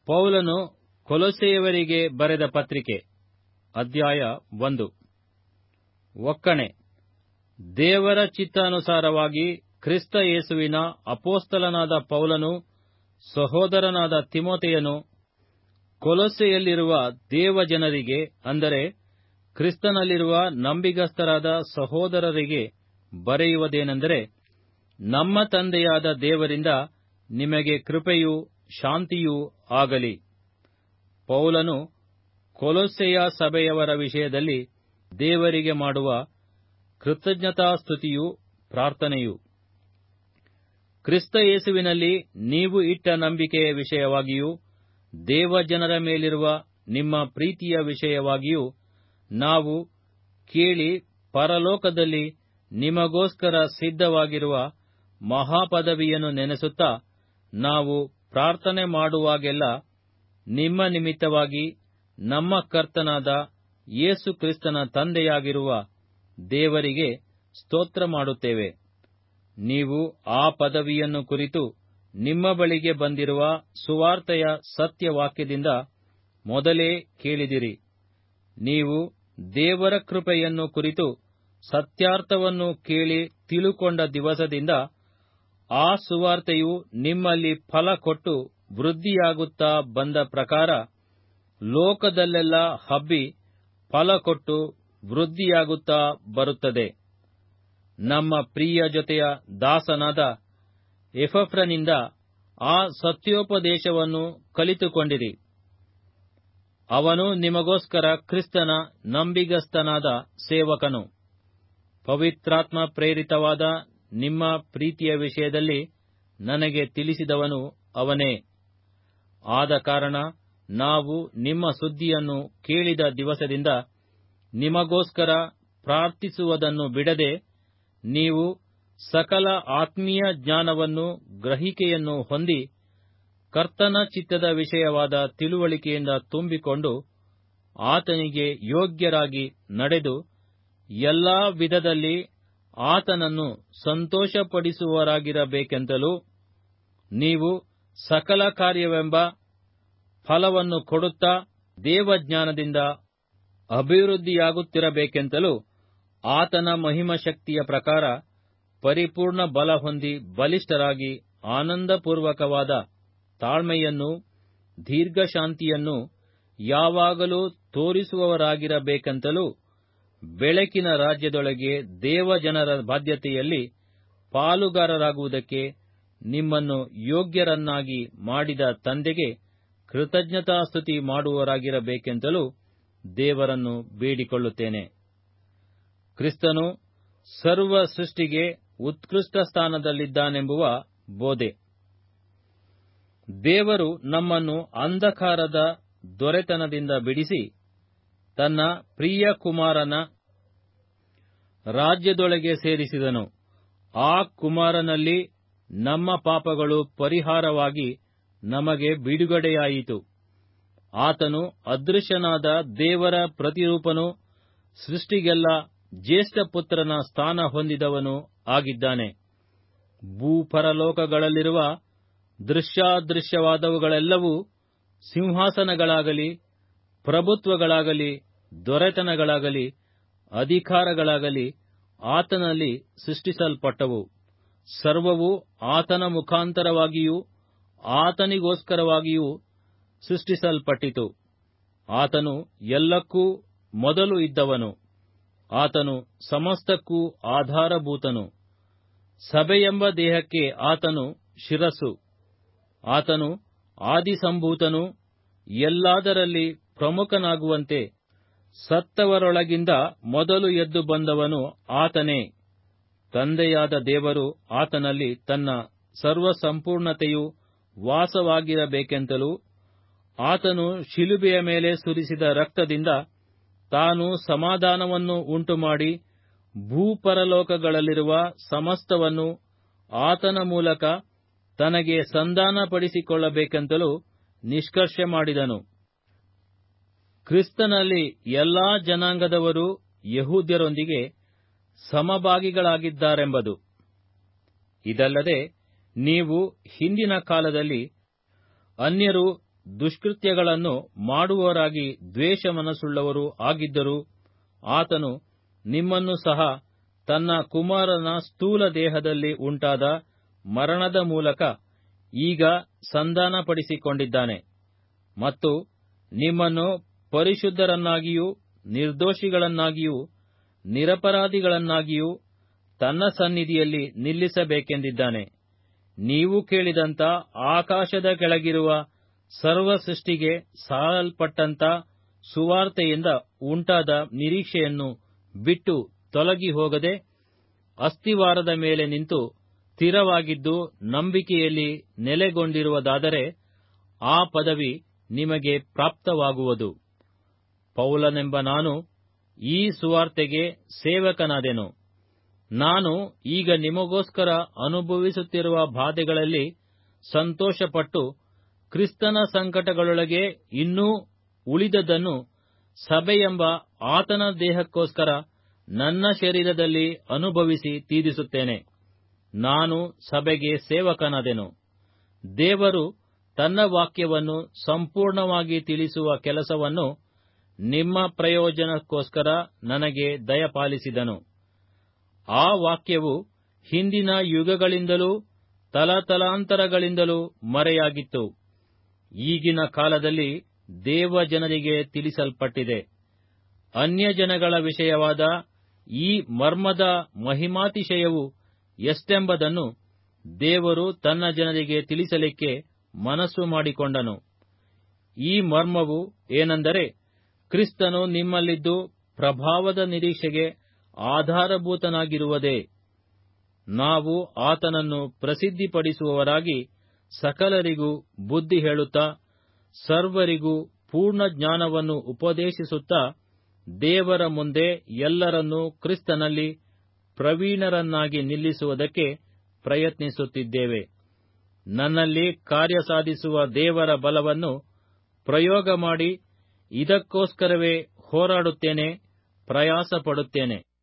ಪೌಲನು ಕೊಲೊಸೆಯವರಿಗೆ ಬರೆದ ಪತ್ರಿಕೆ ಅಧ್ಯಾಯ ಒಂದು ಒಕ್ಕಣೆ ದೇವರ ಚಿತ್ತಾನುಸಾರವಾಗಿ ಕ್ರಿಸ್ತ ಯೇಸುವಿನ ಅಪೋಸ್ತಲನಾದ ಪೌಲನು ಸಹೋದರನಾದ ತಿಮೋತೆಯನು ಕೊಲೊಸೆಯಲ್ಲಿರುವ ದೇವಜನರಿಗೆ ಅಂದರೆ ಕ್ರಿಸ್ತನಲ್ಲಿರುವ ನಂಬಿಗಸ್ತರಾದ ಸಹೋದರರಿಗೆ ಬರೆಯುವುದೇನೆಂದರೆ ನಮ್ಮ ತಂದೆಯಾದ ದೇವರಿಂದ ನಿಮಗೆ ಕೃಪೆಯೂ ಶಾಂತಿಯೂ ಆಗಲಿ ಪೌಲನು ಕೊಲೊಸ್ಸೆಯ ಸಭೆಯವರ ವಿಷಯದಲ್ಲಿ ದೇವರಿಗೆ ಮಾಡುವ ಕೃತಜ್ಞತಾಸ್ತುತಿಯೂ ಪ್ರಾರ್ಥನೆಯೂ ಕ್ರಿಸ್ತ ಯೇಸುವಿನಲ್ಲಿ ನೀವು ಇಟ್ಟ ನಂಬಿಕೆಯ ವಿಷಯವಾಗಿಯೂ ದೇವಜನರ ಮೇಲಿರುವ ನಿಮ್ಮ ಪ್ರೀತಿಯ ವಿಷಯವಾಗಿಯೂ ನಾವು ಕೇಳಿ ಪರಲೋಕದಲ್ಲಿ ನಿಮಗೋಸ್ಕರ ಸಿದ್ಧವಾಗಿರುವ ಮಹಾಪದವಿಯನ್ನು ನೆನೆಸುತ್ತಾ ನಾವು ಪ್ರಾರ್ಥನೆ ಮಾಡುವಾಗೆಲ್ಲ ನಿಮ್ಮ ನಿಮಿತ್ತವಾಗಿ ನಮ್ಮ ಕರ್ತನಾದ ಯೇಸು ಕ್ರಿಸ್ತನ ತಂದೆಯಾಗಿರುವ ದೇವರಿಗೆ ಸ್ತೋತ್ರ ಮಾಡುತ್ತೇವೆ ನೀವು ಆ ಪದವಿಯನ್ನು ಕುರಿತು ನಿಮ್ಮ ಬಳಿಗೆ ಬಂದಿರುವ ಸುವಾರ್ತೆಯ ಸತ್ಯವಾಕ್ಯದಿಂದ ಮೊದಲೇ ಕೇಳಿದಿರಿ ನೀವು ದೇವರ ಕೃಪೆಯನ್ನು ಕುರಿತು ಸತ್ಯಾರ್ಥವನ್ನು ಕೇಳಿ ತಿಳುಕೊಂಡ ದಿವಸದಿಂದ ಆ ಸುವಾರ್ತೆಯು ನಿಮ್ಮಲ್ಲಿ ಫಲ ಕೊಟ್ಟು ವೃದ್ಧಿಯಾಗುತ್ತಾ ಬಂದ ಪ್ರಕಾರ ಲೋಕದಲ್ಲೆಲ್ಲ ಹಬ್ಬಿ ಫಲ ಕೊಟ್ಟು ವೃದ್ಧಿಯಾಗುತ್ತಾ ಬರುತ್ತದೆ ನಮ್ಮ ಪ್ರಿಯ ಜೊತೆಯ ದಾಸನಾದ ಎಫಫ್ರನಿಂದ ಆ ಸತ್ಯೋಪದೇಶವನ್ನು ಕಲಿತುಕೊಂಡಿರಿ ಅವನು ನಿಮಗೋಸ್ಕರ ಕ್ರಿಸ್ತನ ನಂಬಿಗಸ್ತನಾದ ಸೇವಕನು ಪವಿತ್ರಾತ್ಮ ಪ್ರೇರಿತವಾದ ನಿಮ್ಮ ಪ್ರೀತಿಯ ವಿಷಯದಲ್ಲಿ ನನಗೆ ತಿಳಿಸಿದವನು ಅವನೇ ಆದ ಕಾರಣ ನಾವು ನಿಮ್ಮ ಸುದ್ದಿಯನ್ನು ಕೇಳಿದ ದಿವಸದಿಂದ ನಿಮಗೋಸ್ಕರ ಪ್ರಾರ್ಥಿಸುವುದನ್ನು ಬಿಡದೆ ನೀವು ಸಕಲ ಆತ್ಮೀಯ ಜ್ಞಾನವನ್ನು ಗ್ರಹಿಕೆಯನ್ನು ಹೊಂದಿ ಕರ್ತನ ಚಿತ್ತದ ವಿಷಯವಾದ ತಿಳುವಳಿಕೆಯಿಂದ ತುಂಬಿಕೊಂಡು ಆತನಿಗೆ ಯೋಗ್ಯರಾಗಿ ನಡೆದು ಎಲ್ಲಾ ವಿಧದಲ್ಲಿ ಆತನನ್ನು ಸಂತೋಷಪಡಿಸುವರಾಗಿರಬೇಕೆಂತಲೂ ನೀವು ಸಕಲ ಕಾರ್ಯವೆಂಬ ಫಲವನ್ನು ಕೊಡುತ್ತಾ ದೇವಜ್ಞಾನದಿಂದ ಅಭಿವೃದ್ಧಿಯಾಗುತ್ತಿರಬೇಕೆಂತಲೂ ಆತನ ಮಹಿಮಶಕ್ತಿಯ ಪ್ರಕಾರ ಪರಿಪೂರ್ಣ ಬಲ ಹೊಂದಿ ಬಲಿಷ್ಠರಾಗಿ ಆನಂದಪೂರ್ವಕವಾದ ತಾಳ್ಮೆಯನ್ನೂ ದೀರ್ಘಶಾಂತಿಯನ್ನೂ ಯಾವಾಗಲೂ ತೋರಿಸುವವರಾಗಿರಬೇಕೆಂತಲೂ ಬೆಳಕಿನ ರಾಜ್ಯದೊಳಗೆ ದೇವಜನರ ಬಾಧ್ಯತೆಯಲ್ಲಿ ಪಾಲುಗಾರರಾಗುವುದಕ್ಕೆ ನಿಮ್ಮನ್ನು ಯೋಗ್ಯರನ್ನಾಗಿ ಮಾಡಿದ ತಂದೆಗೆ ಕೃತಜ್ಞತಾಸ್ತುತಿ ಮಾಡುವವರಾಗಿರಬೇಕೆಂತಲೂ ದೇವರನ್ನು ಬೇಡಿಕೊಳ್ಳುತ್ತೇನೆ ಕ್ರಿಸ್ತನು ಸರ್ವ ಸೃಷ್ಟಿಗೆ ಉತ್ಕೃಷ್ಟ ಸ್ಥಾನದಲ್ಲಿದ್ದಾನೆಂಬುವ ಬೋಧೆ ದೇವರು ನಮ್ಮನ್ನು ಅಂಧಕಾರದ ದೊರೆತನದಿಂದ ಬಿಡಿಸಿ ತನ್ನ ಪ್ರಿಯ ಕುಮಾರನ ರಾಜ್ಯದೊಳಗೆ ಸೇರಿಸಿದನು ಆ ಕುಮಾರನಲ್ಲಿ ನಮ್ಮ ಪಾಪಗಳು ಪರಿಹಾರವಾಗಿ ನಮಗೆ ಬಿಡುಗಡೆಯಾಯಿತು ಆತನು ಅದೃಶ್ಯನಾದ ದೇವರ ಪ್ರತಿರೂಪನು ಸೃಷ್ಟಿಗೆಲ್ಲ ಜ್ಯೇಷ್ಠ ಪುತ್ರನ ಸ್ಥಾನ ಹೊಂದಿದವನು ಆಗಿದ್ದಾನೆ ಭೂಪರಲೋಕಗಳಲ್ಲಿರುವ ದೃಶ್ಯಾದೃಶ್ಯವಾದವುಗಳೆಲ್ಲವೂ ಸಿಂಹಾಸನಗಳಾಗಲಿ ಪ್ರಭುತ್ವಗಳಾಗಲಿ ದೊರೆತನಗಳಾಗಲಿ ಅಧಿಕಾರಗಳಾಗಲಿ ಆತನಲ್ಲಿ ಸೃಷ್ಟಿಸಲ್ಪಟ್ಟವು ಸರ್ವವು ಆತನ ಮುಖಾಂತರವಾಗಿಯೂ ಆತನಿಗೋಸ್ಕರವಾಗಿಯೂ ಸೃಷ್ಟಿಸಲ್ಪಟ್ಟಿತು ಆತನು ಎಲ್ಲಕ್ಕೂ ಮೊದಲು ಇದ್ದವನು ಆತನು ಸಮಸ್ತಕ್ಕೂ ಆಧಾರಭೂತನು ಸಭೆಯೆಂಬ ದೇಹಕ್ಕೆ ಆತನು ಶಿರಸ್ಸು ಆತನು ಆದಿಸಂಭೂತನು ಎಲ್ಲಾದರಲ್ಲಿ ಪ್ರಮುಖನಾಗುವಂತೆ ಸತ್ತವರೊಳಗಿಂದ ಮೊದಲು ಎದ್ದು ಬಂದವನು ಆತನೇ ತಂದೆಯಾದ ದೇವರು ಆತನಲ್ಲಿ ತನ್ನ ಸರ್ವಸಂಪೂರ್ಣತೆಯು ವಾಸವಾಗಿರಬೇಕೆಂತಲೂ ಆತನು ಶಿಲುಬೆಯ ಮೇಲೆ ಸುರಿಸಿದ ರಕ್ತದಿಂದ ತಾನು ಸಮಾಧಾನವನ್ನು ಉಂಟುಮಾಡಿ ಭೂಪರಲೋಕಗಳಲ್ಲಿರುವ ಸಮಸ್ತವನ್ನು ಆತನ ಮೂಲಕ ತನಗೆ ಸಂಧಾನಪಡಿಸಿಕೊಳ್ಳಬೇಕೆಂತಲೂ ನಿಷ್ಕರ್ಷೆ ಮಾಡಿದನು ಕ್ರಿಸ್ತನಲ್ಲಿ ಎಲ್ಲಾ ಜನಾಂಗದವರು ಯಹೂದ್ಯರೊಂದಿಗೆ ಸಮಭಾಗಿಗಳಾಗಿದ್ದಾರೆಂಬುದು ಇದಲ್ಲದೆ ನೀವು ಹಿಂದಿನ ಕಾಲದಲ್ಲಿ ಅನ್ಯರು ದುಷ್ಕೃತ್ಯಗಳನ್ನು ಮಾಡುವವರಾಗಿ ದ್ವೇಷ ಮನಸ್ಸುಳ್ಳವರು ಆಗಿದ್ದರೂ ಆತನು ನಿಮ್ಮನ್ನು ಸಹ ತನ್ನ ಕುಮಾರನ ಸ್ಥೂಲ ದೇಹದಲ್ಲಿ ಉಂಟಾದ ಮರಣದ ಮೂಲಕ ಈಗ ಸಂಧಾನಪಡಿಸಿಕೊಂಡಿದ್ದಾನೆ ಮತ್ತು ನಿಮ್ಮನ್ನು ಪರಿಶುದ್ಧರನ್ನಾಗಿಯೂ ನಿರ್ದೋಷಿಗಳನ್ನಾಗಿಯೂ ನಿರಪರಾಧಿಗಳನ್ನಾಗಿಯೂ ತನ್ನ ಸನ್ನಿಧಿಯಲ್ಲಿ ನಿಲ್ಲಿಸಬೇಕೆಂದಿದ್ದಾನೆ ನೀವು ಕೇಳಿದಂಥ ಆಕಾಶದ ಕೆಳಗಿರುವ ಸರ್ವ ಸೃಷ್ಟಿಗೆ ಸಾರಲ್ಪಟ್ಟಂಥ ಸುವಾರ್ತೆಯಿಂದ ಉಂಟಾದ ನಿರೀಕ್ಷೆಯನ್ನು ಬಿಟ್ಟು ತೊಲಗಿ ಹೋಗದೆ ಅಸ್ತಿವಾರದ ಮೇಲೆ ನಿಂತು ಸ್ಥಿರವಾಗಿದ್ದು ನಂಬಿಕೆಯಲ್ಲಿ ನೆಲೆಗೊಂಡಿರುವುದಾದರೆ ಆ ಪದವಿ ನಿಮಗೆ ಪ್ರಾಪ್ತವಾಗುವುದು ಪೌಲನೆಂಬ ನಾನು ಈ ಸುವಾರ್ತೆಗೆ ಸೇವಕನಾದೆನು ನಾನು ಈಗ ನಿಮಗೋಸ್ಕರ ಅನುಭವಿಸುತ್ತಿರುವ ಬಾಧೆಗಳಲ್ಲಿ ಸಂತೋಷಪಟ್ಟು ಕ್ರಿಸ್ತನ ಸಂಕಟಗಳೊಳಗೆ ಇನ್ನೂ ಉಳಿದದ್ದನ್ನು ಸಭೆಯೆಂಬ ಆತನ ದೇಹಕ್ಕೋಸ್ಕರ ನನ್ನ ಶರೀರದಲ್ಲಿ ಅನುಭವಿಸಿ ತೀರಿಸುತ್ತೇನೆ ನಾನು ಸಭೆಗೆ ಸೇವಕನಾದೆನು ದೇವರು ತನ್ನ ವಾಕ್ಯವನ್ನು ಸಂಪೂರ್ಣವಾಗಿ ತಿಳಿಸುವ ಕೆಲಸವನ್ನು ನಿಮ್ಮ ಪ್ರಯೋಜನಕ್ಕೋಸ್ಕರ ನನಗೆ ದಯಪಾಲಿಸಿದನು ಆ ವಾಕ್ಯವು ಹಿಂದಿನ ಯುಗಗಳಿಂದಲೂ ತಲತಲಾಂತರಗಳಿಂದಲೂ ಮರೆಯಾಗಿತ್ತು ಈಗಿನ ಕಾಲದಲ್ಲಿ ದೇವಜನರಿಗೆ ತಿಳಿಸಲ್ಪಟ್ಟಿದೆ ಅನ್ಯಜನಗಳ ವಿಷಯವಾದ ಈ ಮರ್ಮದ ಮಹಿಮಾತಿಶಯವು ಎಷ್ಟೆಂಬುದನ್ನು ದೇವರು ತನ್ನ ಜನರಿಗೆ ತಿಳಿಸಲಿಕ್ಕೆ ಮನಸ್ಸು ಮಾಡಿಕೊಂಡನು ಈ ಮರ್ಮವು ಏನೆಂದರೆ ಕ್ರಿಸ್ತನು ನಿಮ್ಮಲ್ಲಿದ್ದು ಪ್ರಭಾವದ ನಿರೀಕ್ಷೆಗೆ ಆಧಾರಭೂತನಾಗಿರುವುದೇ ನಾವು ಆತನನ್ನು ಪ್ರಸಿದ್ಧಿಪಡಿಸುವವರಾಗಿ ಸಕಲರಿಗೂ ಬುದ್ಧಿ ಹೇಳುತ್ತಾ ಸರ್ವರಿಗೂ ಪೂರ್ಣ ಜ್ಞಾನವನ್ನು ಉಪದೇಶಿಸುತ್ತಾ ದೇವರ ಮುಂದೆ ಎಲ್ಲರನ್ನೂ ಕ್ರಿಸ್ತನಲ್ಲಿ ಪ್ರವೀಣರನ್ನಾಗಿ ನಿಲ್ಲಿಸುವುದಕ್ಕೆ ಪ್ರಯತ್ನಿಸುತ್ತಿದ್ದೇವೆ ನನ್ನಲ್ಲಿ ಕಾರ್ಯ ಸಾಧಿಸುವ ದೇವರ ಬಲವನ್ನು ಪ್ರಯೋಗ ಮಾಡಿ ಇದಕ್ಕೋಸ್ಕರವೇ ಹೋರಾಡುತ್ತೇನೆ ಪ್ರಯಾಸಪಡುತ್ತೇನೆ